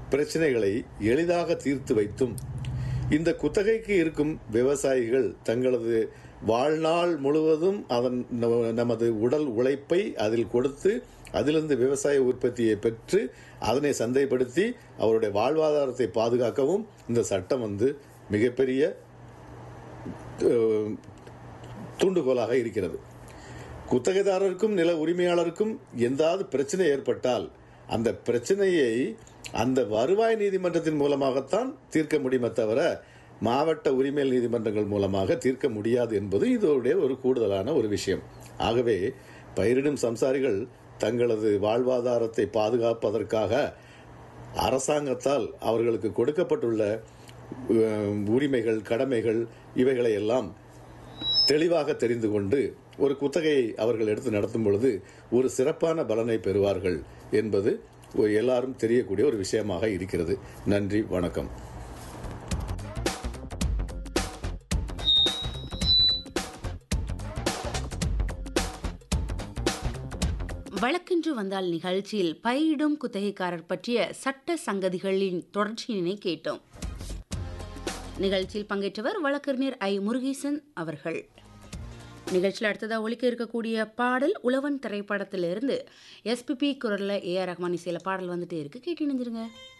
பிரச்சனைகளை எளிதாக தீர்த்து வைத்தும் இந்த குத்தகைக்கு இருக்கும் விவசாயிகள் தங்களது வாழ்நாள் முழுவதும் அதன் ந- நமது உடல் உழைப்பை அதில் கொடுத்து அதிலிருந்து விவசாய உற்பத்தியை பெற்று அதனை சந்தைப்படுத்தி அவருடைய வாழ்வாதாரத்தை பாதுகாக்கவும் இந்த சட்டம் வந்து மிகப்பெரிய அஹ், தூண்டுகோலாக இருக்கிறது குத்தகைதாரருக்கும் நில உரிமையாளருக்கும் எந்தாவது பிரச்சனை ஏற்பட்டால் அந்த பிரச்சனையை அந்த வருவாய் நீதிமன்றத்தின் மூலமாகத்தான் தீர்க்க முடியுமே தவிர மாவட்ட உரிமையல் நீதிமன்றங்கள் மூலமாக தீர்க்க முடியாது என்பது இதோடைய ஒரு கூடுதலான ஒரு விஷயம் ஆகவே பயிரிடும் சம்சாரிகள் தங்களது வாழ்வாதாரத்தை பாதுகாப்பதற்காக அரசாங்கத்தால் அவர்களுக்கு கொடுக்கப்பட்டுள்ள அஹ், உரிமைகள் கடமைகள் இவைகளை எல்லாம் தெளிவாக தெரிந்து கொண்டு ஒரு குத்தகையை அவர்கள் எடுத்து நடத்தும் பொழுது ஒரு சிறப்பான பலனை பெறுவார்கள் என்பது ஒரு எல்லாரும் தெரியக்கூடிய ஒரு விஷயமாக இருக்கிறது நன்றி வணக்கம் வழக்கென்று வந்தால் நிகழ்ச்சியில் பயிரிடும் குத்தகைக்காரர் பற்றிய சட்ட சங்கதிகளின் தொடர்ச்சியினை கேட்டோம் நிகழ்ச்சியில் பங்கேற்றவர் வழக்கறிஞர் ஐ முருகேசன் அவர்கள் நிகழ்ச்சியில் அடுத்ததாக ஒலிக்க இருக்கக்கூடிய பாடல் உழவன் திரைப்படத்திலிருந்து எஸ்பிபி குரலில் ஏஆர் ரஹ்மான் இசையில் பாடல் வந்துட்டே இருக்கு கேட்டு இணைஞ்சிருங்க